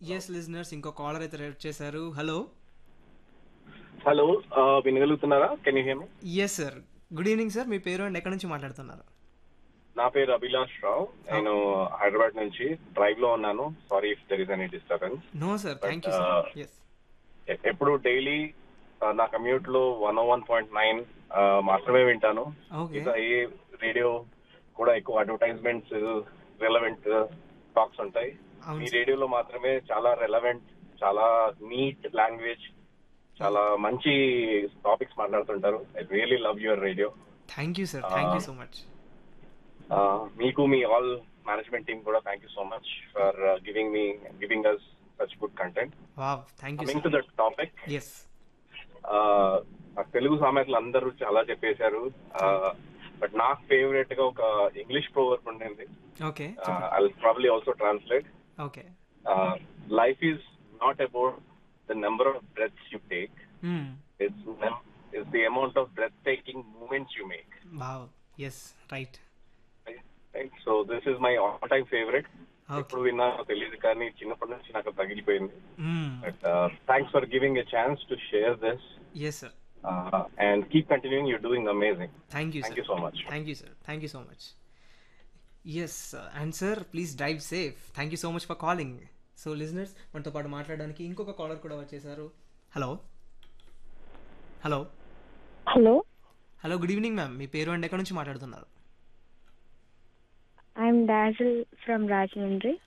yes listeners ఇంకో caller అయితే rate చేశారు హలో హలో వినగలుగుతున్నారా can you hear me yes sir good evening sir మీ పేరు అండ్ ఎక్కడి నుంచి మాట్లాడుతున్నారు నా పేరు అభిలాష్ రావు నేను హైదరాబాద్ నుంచి డ్రైవ్ లో ఉన్నాను sorry if there is any disturbance no sir But, thank you uh, sir yes ఎప్పుడు డైలీ నా కమ్యూట్ లో one o one point nine మాత్రమే వింటాను ఓకే ఇంకా ఏ రేడియో కూడా ఎక్కువ అడ్వర్టైజ్మెంట్స్ రెలవెంట్ టాక్స్ ఉంటాయి అవును మీ సార్ రేడియోలో మాత్రమే చాలా రెలవెంట్ చాలా నీట్ లాంగ్వేజ్ చాలా మంచి టాపిక్స్ మాట్లాడుతుంటారు I really love your radio thank you sir thank you so much మీకు మీ ఆల్ మేనేజ్మెంట్ టీమ్ కూడా thank you so much for giving me giving us such good content wow thank you coming to sir that topic yes Telugu సామెతలు అందరూ చాలా చెప్పేశారు but నాకు favourite గా ఒక ఇంగ్లీష్ ప్రోవర్బ్ ఉండింది okay I probably also translate okay life is not about the number of breaths you take it's it's the amount of breath taking moments you make wow yes right right so this is my all time favourite okay ఎప్పుడు విన్నా తెలియదు కానీ చిన్నప్పటి నుంచి నాకు తగిలిపోయింది but thanks for giving a chance to share this yes sir and keep continuing you doing amazing thank you thank sir you so much thank you sir thank you so much yes and sir please drive safe thank you so much for calling so listeners మనతో పాటు మాట్లాడడానికి ఇంకొక caller కూడా వచ్చేసారు hello hello hello hello good evening ma'am మీ పేరు and ఎక్కడి నుంచి మాట్లాడుతున్నారు ఐఎమ్ డాజిల్ ఫ్రమ్ రాజమండ్రి